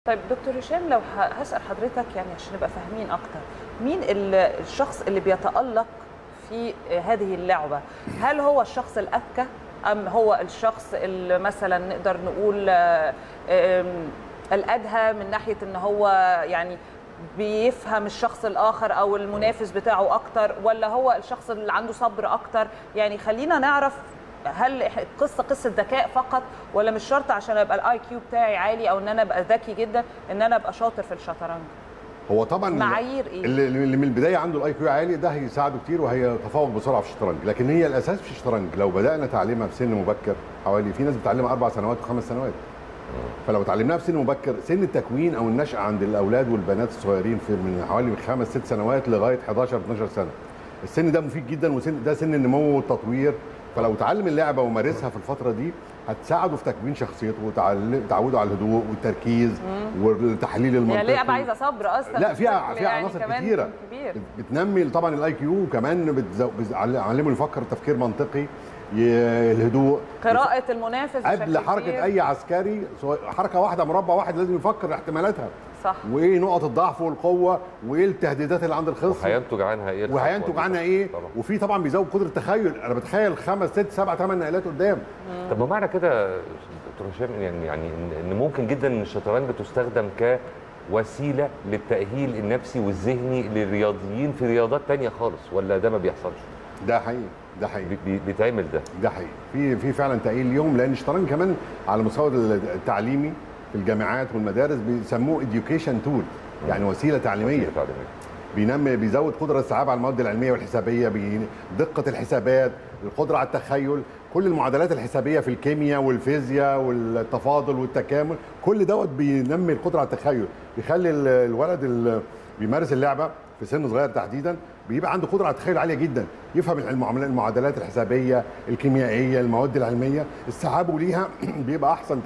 طيب دكتور هشام لو ه- هسأل حضرتك يعني عشان نبقى فاهمين أكتر مين ال- الشخص اللي بيتألق في هذه اللعبة هل هو الشخص الأذكى أم هو الشخص اللي مثلا نقدر نقول آه، آم، الأدهى من ناحية إن هو يعني بيفهم الشخص الآخر أو المنافس بتاعه أكتر ولا هو الشخص اللي عنده صبر أكتر يعني خلينا نعرف هل إح- القصه قصه ذكاء فقط ولا مش شرط عشان ابقى الاي كيو بتاعي عالي او ان انا ابقى ذكي جدا ان انا ابقى شاطر في الشطرنج هو طبعا معايير إيه؟ اللي, اللي من البدايه عنده الاي كيو عالي ده هيساعده كتير وهيتفوق بسرعه في الشطرنج لكن هي الاساس في الشطرنج لو بدانا تعليمها في سن مبكر حوالي في ناس بتعلمها اربع سنوات وخمس سنوات فلو اتعلمناها في سن مبكر سن التكوين او النشأة عند الاولاد والبنات الصغيرين في من حوالي من خمس ست سنوات لغايه 11 12 سنه السن ده مفيد جدا وسن ده سن النمو والتطوير فلو اتعلم اللعبه ومارسها في الفتره دي هتساعده في تكوين شخصيته وتعوده على الهدوء والتركيز والتحليل المنطقي يعني لعبه عايزه صبر اصلا لا فيها بشكل فيها يعني عناصر كمان كتيره كبير بتنمي طبعا الاي كيو وكمان بتعلمه يفكر تفكير منطقي ي- الهدوء قراءه المنافس قبل بشكل حركه كبير. اي عسكري سواء حركه واحده مربع واحد لازم يفكر احتمالاتها صح وايه نقط الضعف والقوه وايه التهديدات اللي عند الخصم وهينتج عنها ايه الخطوة وهينتج دي؟ عنها ايه طبعا. وفي طبعا بيزود قدره التخيل انا بتخيل خمس ست سبع ثمان نقلات قدام طب ما معنى كده دكتور هشام يعني يعني إن- ان ممكن جدا ان الشطرنج تستخدم كوسيله للتاهيل النفسي والذهني للرياضيين في رياضات تانية خالص ولا ده ما بيحصلش ده حقيقي ده حقيقي بي- بي- بيتعمل ده ده حقيقي في في فعلا تأهيل ليهم لان الشطرنج كمان على المستوى التعليمي في الجامعات والمدارس بيسموه education تول يعني وسيله تعليميه تعليمية. بينمي بيزود قدره الاستيعاب على المواد العلميه والحسابيه بي- دقه الحسابات القدره على التخيل كل المعادلات الحسابيه في الكيمياء والفيزياء والتفاضل والتكامل كل دوت بينمي القدره على التخيل بيخلي ال- الولد اللي بيمارس اللعبه في سن صغير تحديدا بيبقى عنده قدره على التخيل عاليه جدا يفهم المعاملات المعادلات الحسابيه الكيميائيه المواد العلميه استيعابه ليها بيبقى احسن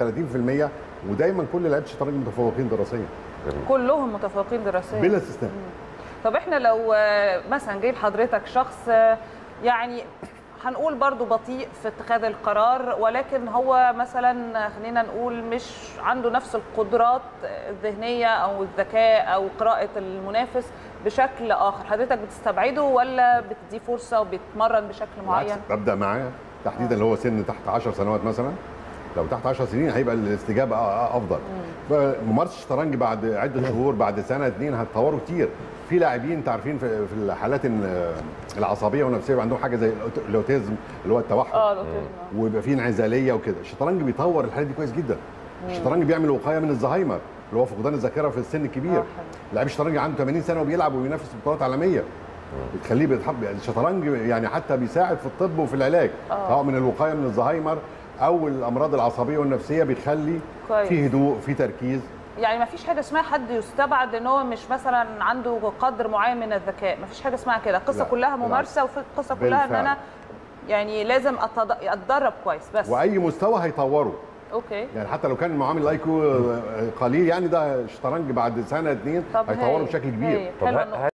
30% ودايما كل لعيبه الشطرنج متفوقين دراسيا جميل. كلهم متفوقين دراسيا بلا استثناء طب احنا لو آه، مثلا جاي لحضرتك شخص آه، يعني هنقول برضو بطيء في اتخاذ القرار ولكن هو مثلا خلينا نقول مش عنده نفس القدرات الذهنية أو الذكاء أو قراءة المنافس بشكل آخر حضرتك بتستبعده ولا بتديه فرصة وبيتمرن بشكل معين؟ بالعكس ببدا معاه تحديدا اللي هو سن تحت 10 سنوات مثلا لو تحت 10 سنين هيبقى الاستجابه أ- افضل فممارسه الشطرنج بعد عده شهور بعد سنه اتنين هتطوروا كتير في لاعبين انت عارفين في في الحالات ال- العصبيه والنفسيه بيبقى عندهم حاجه زي الأوت- الاوتيزم اللي هو التوحد اه لطيف ويبقى في انعزاليه وكده الشطرنج بيطور الحالات دي كويس جدا الشطرنج بيعمل وقايه من الزهايمر اللي هو فقدان الذاكره في السن الكبير آه، حلو. لاعب الشطرنج عنده 80 سنه وبيلعب وبينافس في بطولات عالميه بتخليه بيتحب الشطرنج يعني حتى بيساعد في الطب وفي العلاج آه. سواء من الوقايه من الزهايمر او الامراض العصبيه والنفسيه بيخلي كويس. في هدوء في تركيز يعني ما فيش حاجه اسمها حد يستبعد ان هو مش مثلا عنده قدر معين من الذكاء ما فيش حاجه اسمها كده القصه لا، كلها بالعكس. ممارسه وفي القصه كلها ان بالفعل. انا يعني لازم أتض... اتدرب كويس بس واي مستوى هيطوره اوكي يعني حتى لو كان معامل الاي كيو قليل يعني ده الشطرنج بعد سنه اتنين طب هيطوره هايل، بشكل كبير هايل. طب حلوة ه- النقطة.